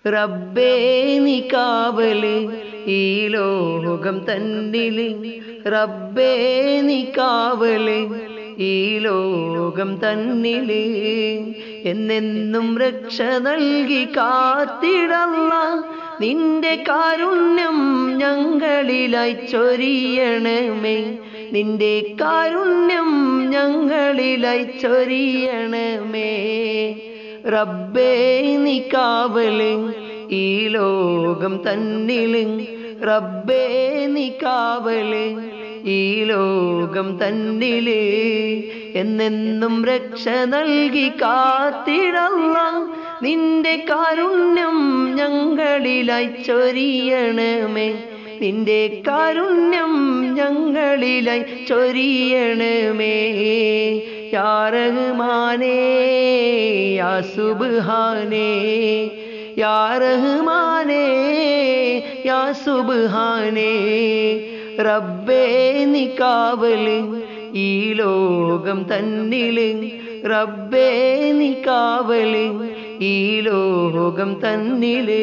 റബ്ബേ നീ കാവല് ഈ ലോകം തന്നില് റബ്ബേ നീ കാവല് ഈ ലോകം തന്നില് എന്നെന്നും രക്ഷ നൽകി കാത്തിടല്ല നിന്റെ കാരുണ്യം ഞങ്ങളിലായി ചൊരിയണമേ നിന്റെ കാരുണ്യം ഞങ്ങളിലായി ചൊരിയണമേ റബ്ബേ നീ കാവല് ഈ ലോകം തന്നില് റബ്ബേ നീ കാവല് ഈ ലോകം തന്നില് എന്നെന്നും രക്ഷ നൽകി കാത്തിടല്ല നിന്റെ കാരുണ്യം ഞങ്ങളിലായി ചൊരിയണമേ നിന്റെ കാരുണ്യം ഞങ്ങളിലായി ചൊരിയണമേ യാ റഹ്മാനേ യാ സുബ്ഹാനേ യാ റഹ്മാനേ യാ സുബ്ഹാനേ റബ്ബേ നീ കാവല് ഈ ലോകം തന്നില് റബ്ബേ നീ കാവല് ഈ ലോകം തന്നില്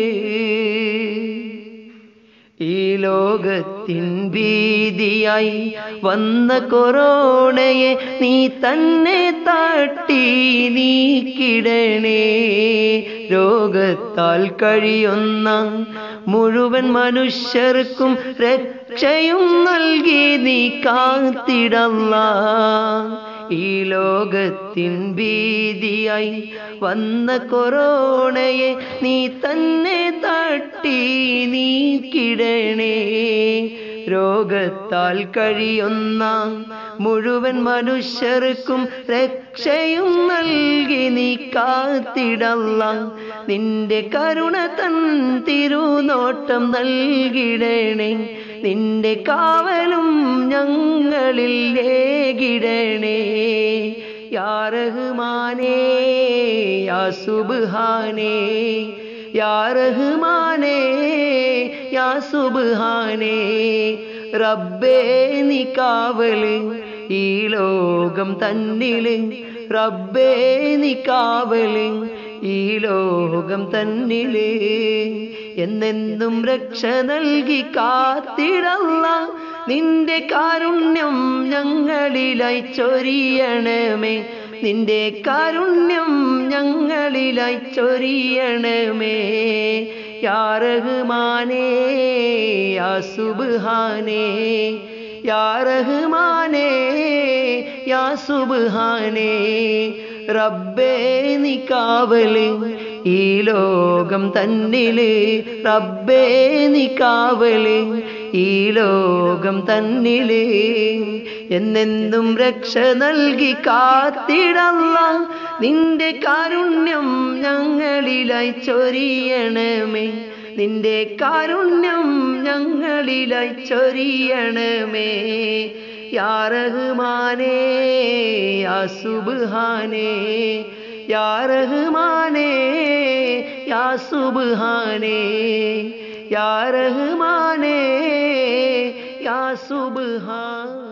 ഈ ലോകത്തിൻ ഭീതിയായി വന്ന കൊറോണയെ നീ തന്നെ തട്ടി നീക്കിടണേ രോഗത്താൽ കഴിയുന്ന മുഴുവൻ മനുഷ്യർക്കും രക്ഷയും നൽകി നീ കാത്തിടല്ല ഈ ലോകത്തിൻ ഭീതിയായി വന്ന കൊറോണയെ നീ തന്നെ തട്ടി നീക്കിടണേ രോഗത്താൽ കഴിയുന്ന മുഴുവൻ മനുഷ്യർക്കും രക്ഷയും നൽകി നീ കാത്തിടല്ല നിന്റെ കരുണ തൻ തിരുനോട്ടം നൽകിടണേ നിന്റെ കാവലും ഞങ്ങളിൽ ഏകിടണേ യാ റഹ്മാനേ യാ സുബ്ഹാനേ യാ റഹ്മാനേ യാ സുബ്ഹാനേ റബ്ബേ നീ കാവല് ഈ ലോകം തന്നില് റബ്ബേ നീ കാവല് ഈ ലോകം തന്നില് എന്നെന്നും രക്ഷ നൽകി കാത്തിടല്ല നിന്റെ കാരുണ്യം ഞങ്ങളിലായി ചൊരിയണമേ നിന്റെ കാരുണ്യം ഞങ്ങളിലായി ചൊരിയണമേ യാ റഹ്മാനേ യാ സുബ്ഹാനേ യാ റഹ്മാനേ യാ സുബ്ഹാനേ റബ്ബേ നീ കാവല് ഈ ലോകം തന്നില് റബ്ബേ നീ കാവല് ഈ ലോകം തന്നില് എന്നെന്നും രക്ഷ നൽകി കാത്തിടല്ല നിന്റെ കാരുണ്യം ഞങ്ങളിലായി ചൊരിയണമേ നിന്റെ കാരുണ്യം ഞങ്ങളിലായി ചൊരിയണമേ യാ റഹ്മാനേ യാ സുബ്ഹാനേ യാ റഹ്മാനേ യാ സുബ്ഹാനേ യാ റഹ്മാനേ യാ സുബ്ഹാനേ